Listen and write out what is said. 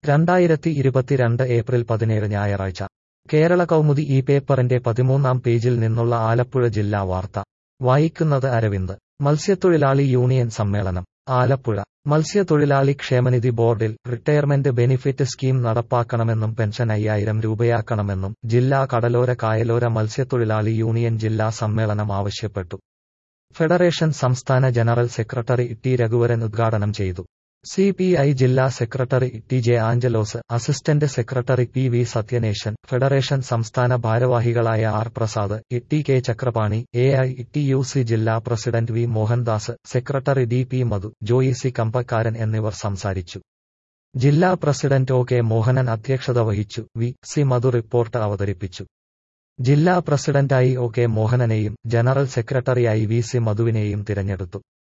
രണ്ടായിരത്തി ഇരുപത്തിരണ്ട് ഏപ്രിൽ പതിനേഴ് ഞായറാഴ്ച കേരള കൗമുദി ഈ പേപ്പറിന്റെ പതിമൂന്നാം പേജിൽ നിന്നുള്ള ആലപ്പുഴ ജില്ലാ വാർത്ത വായിക്കുന്നത് അരവിന്ദ് മത്സ്യത്തൊഴിലാളി യൂണിയൻ സമ്മേളനം ആലപ്പുഴ മത്സ്യത്തൊഴിലാളി ക്ഷേമനിധി ബോർഡിൽ റിട്ടയർമെന്റ് ബെനിഫിറ്റ് സ്കീം നടപ്പാക്കണമെന്നും പെൻഷൻ അയ്യായിരം രൂപയാക്കണമെന്നും ജില്ലാ കടലോര കായലോര മത്സ്യത്തൊഴിലാളി യൂണിയൻ ജില്ലാ സമ്മേളനം ആവശ്യപ്പെട്ടു ഫെഡറേഷൻ സംസ്ഥാന ജനറൽ സെക്രട്ടറി ടി രഘുവരൻ ഉദ്ഘാടനം ചെയ്തു സി പി ഐ ജില്ലാ secretary T J Angelos assistant secretary P V Sathyanesan federation സംസ്ഥാന ഭാരവാഹികളായ R Prasad T K Chakrapani A I T U C ജില്ലാ president V Mohandas secretary D P Madhu Joy C Kambakkaran എന്നിവർ സംസാരിച്ചു ജില്ലാ പ്രസിഡന്റ് ഒ കെ മോഹനൻ അധ്യക്ഷത വഹിച്ചു വി സി മധു റിപ്പോർട്ട് അവതരിപ്പിച്ചു ജില്ലാ പ്രസിഡന്റായി ഒ കെ മോഹനനെയും ജനറൽ സെക്രട്ടറിയായി വി സി മധുവിനെയും തിരഞ്ഞെടുത്തു